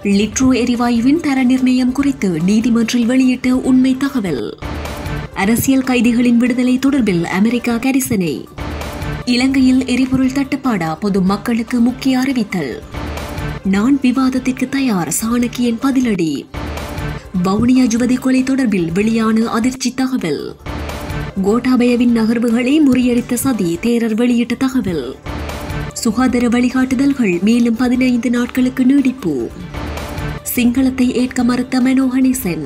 லிட்ரோ எரிவாயுவின் தர நிர்ணயம் குறித்து நீதிமன்றில் வெளியிட்ட உண்மை தகவல் அரசியல் கைதிகளின் விடுதலை தொடர்பில் அமெரிக்கா கரிசனை இலங்கையில் எரிபொருள் தட்டுப்பாடா பொது மக்களுக்கு முக்கிய அறிவித்தல் நான் விவாதத்திற்கு தயார் சாணக்கியன் பதிலடி வவுனியா யுவதி கொலை தொடர்பில் வெளியான அதிர்ச்சி தகவல் கோட்டாபயவின் நகர்வுகளை முறியடித்த சதி தேரர் வெளியிட்ட தகவல் சுகாதார வழிகாட்டுதல்கள் மேலும் பதினைந்து நாட்களுக்கு நீடிப்பு சிங்களத்தை ஏற்க மறுத்த மனோ கணேசன்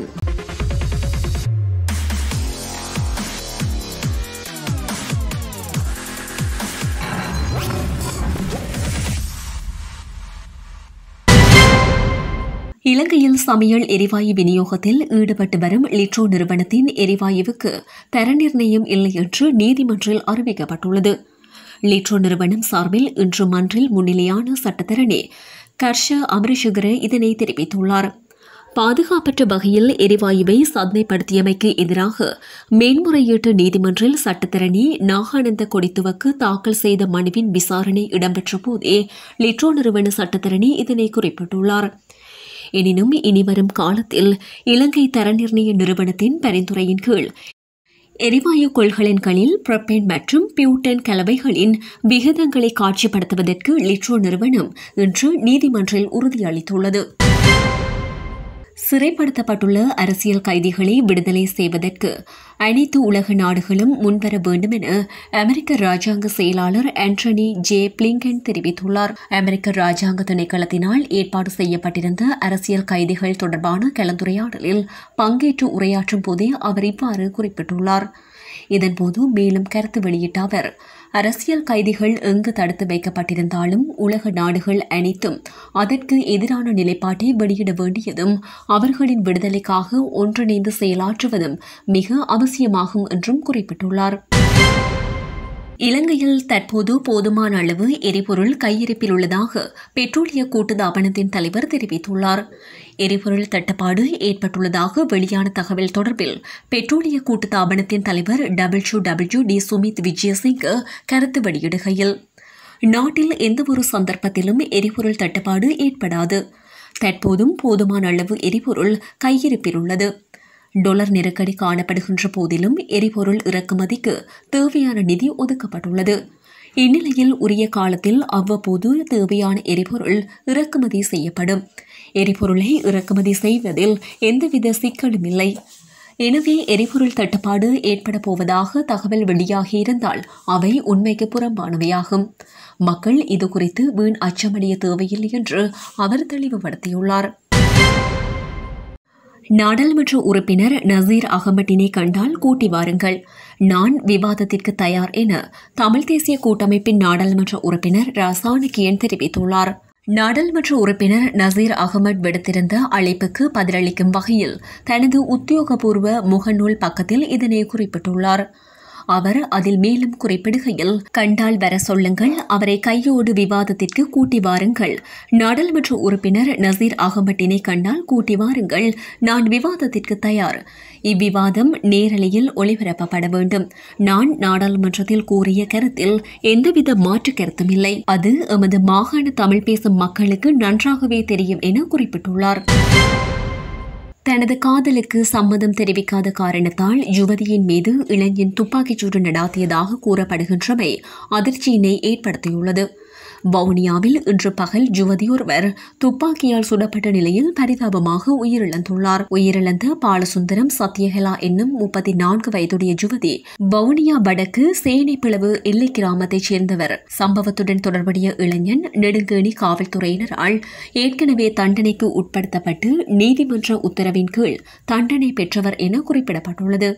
இலங்கையில் சமையல் எரிவாயு விநியோகத்தில் ஈடுபட்டு வரும் லிட்ரோ நிறுவனத்தின் எரிவாயுவுக்கு தர நிர்ணயம் இல்லை என்று நீதிமன்றில் அறிவிக்கப்பட்டுள்ளது லிட்ரோ நிறுவனம் சார்பில் இன்று மன்றில் முன்னிலையான சட்டத்தரணி கர்ஷ அமரசுகர இதனை தெரிவித்துள்ளார் பாதுகாப்பற்ற வகையில் எரிவாயுவை சந்தைப்படுத்தியமைக்கு எதிராக மேன்முறையீட்டு நீதிமன்றில் சட்டத்தரணி நாகானந்த கொடித்துவக்கு தாக்கல் செய்த மனுவின் விசாரணை இடம்பெற்ற போதே லிட்ரோ நிறுவன சட்டத்தரணி இதனை குறிப்பிட்டுள்ளார் எனினும் இனிவரும் காலத்தில் இலங்கை தர நிர்ணய நிறுவனத்தின் பரிந்துரையின் கீழ் எரிவாயு கொள்கலன்களில் புரொப்பேன் மற்றும் பியூட்டன் கலவைகளின் விகிதங்களை காட்சிப்படுத்துவதற்கு லிட்ரோ நிறுவனம் இன்று நீதிமன்றில் உறுதியளித்துள்ளது சிறைப்படுத்தப்பட்டுள்ள அரசியல் கைதிகளை விடுதலை செய்வதற்கு அனைத்து உலக நாடுகளும் முன்வர வேண்டும் என அமெரிக்க ராஜாங்க செயலாளர் ஆண்டனி ஜே பிளிங்கன் தெரிவித்துள்ளார் அமெரிக்க ராஜாங்க திணைக்களத்தினால் ஏற்பாடு செய்யப்பட்டிருந்த அரசியல் கைதிகள் தொடர்பான கலந்துரையாடலில் பங்கேற்று உரையாற்றும் போதே அவர் இவ்வாறு குறிப்பிட்டுள்ளார் இதன்போது மேலும் கருத்து வெளியிட்ட அவர் அரசியல் கைதிகள் எங்கு தடுத்து வைக்கப்பட்டிருந்தாலும் உலக நாடுகள் அனைத்தும் அதற்கு எதிரான நிலைப்பாட்டை வெளியிட வேண்டியதும் அவர்களின் விடுதலைக்காக ஒன்றிணைந்து செயலாற்றுவதும் மிக அவசியமாகும் என்றும் குறிப்பிட்டுள்ளார் இலங்கையில் தற்போது போதுமான அளவு எரிபொருள் கையிருப்பில் உள்ளதாக பெட்ரோலிய கூட்டுத்தாபனத்தின் தலைவர் தெரிவித்துள்ளார் எரிபொருள் தட்டுப்பாடு ஏற்பட்டுள்ளதாக வெளியான தகவல் தொடர்பில் பெட்ரோலிய கூட்டுத்தாபனத்தின் தலைவர் W W D Sumith Wijesinghe கருத்து வெளியிடுகையில் நாட்டில் எந்தவொரு சந்தர்ப்பத்திலும் எரிபொருள் தட்டுப்பாடு ஏற்படாது தற்போதும் போதுமான அளவு எரிபொருள் கையிருப்பில் உள்ளது டொலர் நெருக்கடி காணப்படுகின்ற போதிலும் எரிபொருள் இறக்குமதிக்கு தேவையான நிதி ஒதுக்கப்பட்டுள்ளது இந்நிலையில் உரிய காலத்தில் அவ்வப்போது தேவையான எரிபொருள் இறக்குமதி செய்யப்படும் எரிபொருளை இறக்குமதி செய்வதில் எந்தவித சிக்கலும் இல்லை எனவே எரிபொருள் தட்டுப்பாடு ஏற்பட போவதாக தகவல் வெளியாகியிருந்தால் அவை உண்மைக்கு புறம்பானவையாகும் மக்கள் இது குறித்து வீண் அச்சமடைய தேவையில்லை என்று அவர் தெளிவுபடுத்தியுள்ளார் நாடாளுமன்ற உறுப்பினர் நசீர் அகமட்டினை கண்டால் கூட்டி வாருங்கள் நான் விவாதத்திற்கு தயார் என தமிழ் தேசிய கூட்டமைப்பின் நாடாளுமன்ற உறுப்பினர் ரசானகியன் தெரிவித்துள்ளார் நாடாளுமன்ற உறுப்பினர் நசீர் அகமட் விடுத்திருந்த அழைப்புக்கு பதிலளிக்கும் வகையில் தனது உத்தியோகபூர்வ முகநூல் பக்கத்தில் இதனை குறிப்பிட்டுள்ளார் அவர் அதில் மேலும் குறிப்பிடுகையில் கண்டால் வர சொல்லுங்கள் அவரை கையோடு விவாதத்திற்கு கூட்டி வாருங்கள் நாடாளுமன்ற உறுப்பினர் நசீர் அகமட்டினை கண்டால் கூட்டி வாருங்கள் நான் விவாதத்திற்கு தயார் இவ்விவாதம் நேரலையில் ஒளிபரப்பப்பட வேண்டும் நான் நாடாளுமன்றத்தில் கூறிய கருத்தில் எந்தவித மாற்று கருத்தும் இல்லை அது எமது மாகாண தமிழ் பேசும் மக்களுக்கு நன்றாகவே தெரியும் என குறிப்பிட்டுள்ளார் தனது காதலுக்கு சம்மதம் தெரிவிக்காத காரணத்தால் யுவதியின் மீது இளைஞன் துப்பாக்கிச்சூடு நடாத்தியதாக கூறப்படுகின்றமை அதிர்ச்சியினை ஏற்படுத்தியுள்ளது வவுனியாவில் இன்று பகல் யுவதி ஒருவர் துப்பாக்கியால் சுடப்பட்ட நிலையில் பரிதாபமாக உயிரிழந்துள்ளார் உயிரிழந்த பாலசுந்தரம் சத்யகலா என்னும் முப்பத்தி நான்கு வயதுடைய யுவதி வவுனியா வடக்கு சேனைப்பிளவு எல்லை கிராமத்தைச் சேர்ந்தவர் சம்பவத்துடன் தொடர்புடைய இளைஞன் நெடுங்கேணி காவல்துறையினரால் ஏற்கனவே தண்டனைக்கு உட்படுத்தப்பட்டு நீதிமன்ற உத்தரவின் கீழ் தண்டனை பெற்றவர் என குறிப்பிடப்பட்டுள்ளது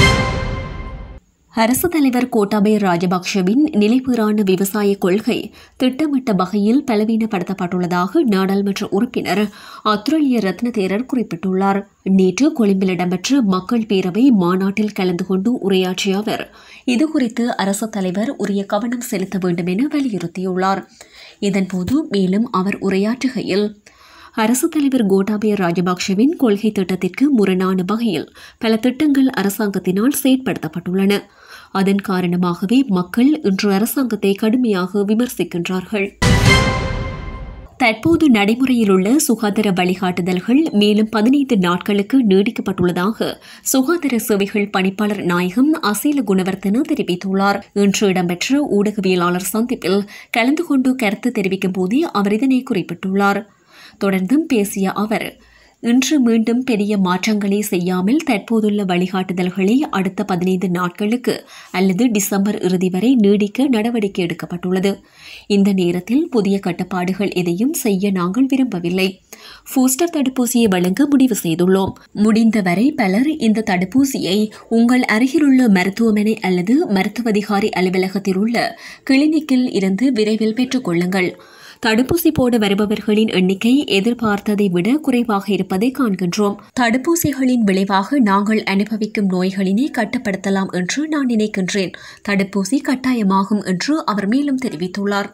அரசு தலைவர் கோட்டாபய ராஜபக்ஷவின் நிலைபெறான விவசாய கொள்கை திட்டமிட்ட வகையில் பலவீனப்படுத்தப்பட்டுள்ளதாக நாடாளுமன்ற உறுப்பினர் அத்துரலிய ரத்னதேரர் குறிப்பிட்டுள்ளார் நேற்று கொழும்பில் இடம்பெற்ற மக்கள் பேரவை மாநாட்டில் கலந்து கொண்டு உரையாற்றிய அவர் இதுகுறித்து அரசு தலைவர் உரிய கவனம் செலுத்த வேண்டும் என வலியுறுத்தியுள்ளார் இதன்போது மேலும் அவர் உரையாற்றுகையில் அரசு தலைவர் கோட்டாபய ராஜபக்ஷவின் கொள்கை திட்டத்திற்கு முரணான வகையில் பல திட்டங்கள் அரசாங்கத்தினால் செயற்படுத்தப்பட்டுள்ளன அதன் காரணமாகவே மக்கள் இன்று அரசாங்கத்தை கடுமையாக விமர்சிக்கின்றார்கள் தற்போது நடைமுறையில் உள்ள சுகாதார வழிகாட்டுதல்கள் மேலும் பதினைந்து நாட்களுக்கு நீடிக்கப்பட்டுள்ளதாக சுகாதார சேவைகள் பணிப்பாளர் நாயகம் அசீல குணவர்த்தன தெரிவித்துள்ளார் இன்று இடம்பெற்ற ஊடகவியலாளர் சந்திப்பில் கலந்து கொண்டு கருத்து தெரிவிக்கும் போதே அவர் இதனை குறிப்பிட்டுள்ளார் தொடர்ந்தும் பேசிய அவர் இன்று மீண்டும் பெரிய மாற்றங்களை செய்யாமல் தற்போதுள்ள வழிகாட்டுதல்களை அடுத்த பதினைந்து நாட்களுக்கு அல்லது டிசம்பர் இறுதி வரை நீடிக்க நடவடிக்கை எடுக்கப்பட்டுள்ளது இந்த நேரத்தில் புதிய கட்டுப்பாடுகள் எதையும் செய்ய நாங்கள் விரும்பவில்லை பூஸ்டர் தடுப்பூசியை வழங்க முடிவு செய்துள்ளோம் முடிந்தவரை பலர் இந்த தடுப்பூசியை உங்கள் அருகிலுள்ள மருத்துவமனை அல்லது மருத்துவ அதிகாரி அலுவலகத்தில் உள்ள கிளினிக்கில் இருந்து விரைவில் பெற்றுக் கொள்ளுங்கள் தடுப்பூசி போட வருபவர்களின் எண்ணிக்கை எதிர்பார்த்ததை விட குறைவாக இருப்பதை காண்கின்றோம் தடுப்பூசிகளின் விளைவாக நாங்கள் அனுபவிக்கும் நோய்களினை கட்டுப்படுத்தலாம் என்று நான் நினைக்கின்றேன் தடுப்பூசி கட்டாயமாகும் என்று அவர் மேலும் தெரிவித்துள்ளார்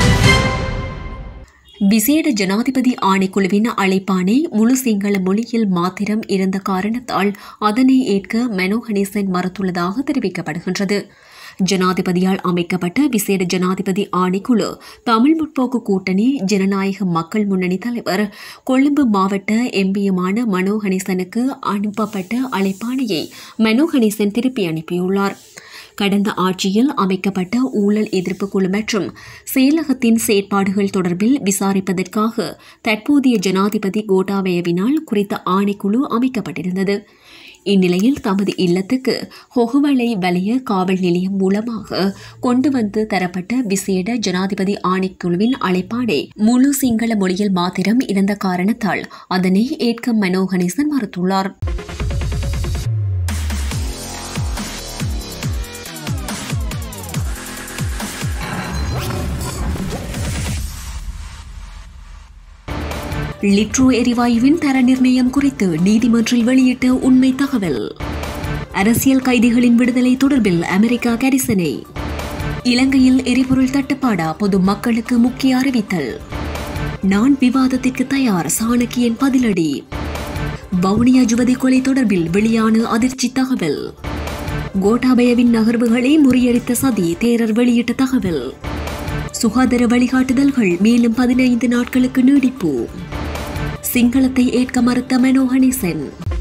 விசேட ஜனாதிபதி ஆணைக்குழுவின் அழைப்பானை முழு சிங்கள மொழியில் மாத்திரம் இருந்த காரணத்தால் அதனை ஏற்க மனோ கணேசன் மறுத்துள்ளதாக தெரிவிக்கப்படுகின்றது ஜனாதிபதியால் அமைக்கப்பட்ட விசேட ஜனாதிபதி ஆணைக்குழு தமிழ் முற்போக்கு கூட்டணி ஜனநாயக மக்கள் முன்னணி தலைவர் கொழும்பு மாவட்ட எம்பியுமான மனோ கணேசனுக்கு அனுப்பப்பட்ட அழைப்பாணையை மனோ கணேசன் திருப்பி அனுப்பியுள்ளார் கடந்த ஆட்சியில் அமைக்கப்பட்ட ஊழல் எதிர்ப்பு குழு மற்றும் செயலகத்தின் செயற்பாடுகள் தொடர்பில் விசாரிப்பதற்காக தற்போதைய ஜனாதிபதி கோட்டாபயவினால் குறித்த ஆணைக்குழு அமைக்கப்பட்டிருந்தது இந்நிலையில் தமது இல்லத்துக்கு ஹொகுவலை வலய காவல் நிலையம் மூலமாக கொண்டு வந்து தரப்பட்ட விசேட ஜனாதிபதி ஆணைக்குழுவின் அழைப்பாடை முழு சிங்கள மொழியில் மாத்திரம் இருந்த காரணத்தால் அதனை ஏற்க மனோ கணேசன் மறுத்துள்ளார் லிட்ரோ எரிவாயுவின் தர நிர்ணயம் குறித்து நீதிமன்றில் வெளியிட்ட உண்மை தகவல் அரசியல் கைதிகளின் விடுதலை தொடர்பில் அமெரிக்கா கரிசனை இலங்கையில் எரிபொருள் தட்டுப்பாடா பொது மக்களுக்கு முக்கிய அறிவித்தல் நான் விவாதத்திற்கு தயார் சாணக்கியன் பதிலடி வவுனியா ஜுவதி கொலை தொடர்பில் வெளியான அதிர்ச்சி தகவல் கோட்டாபயவின் நகர்வுகளை முறியடித்த சதி தேரர் வெளியிட்ட தகவல் சுகாதார வழிகாட்டுதல்கள் மேலும் பதினைந்து நாட்களுக்கு நீடிப்பு சிங்களத்தை ஏற்க மறுத்த மனோ கணேசன்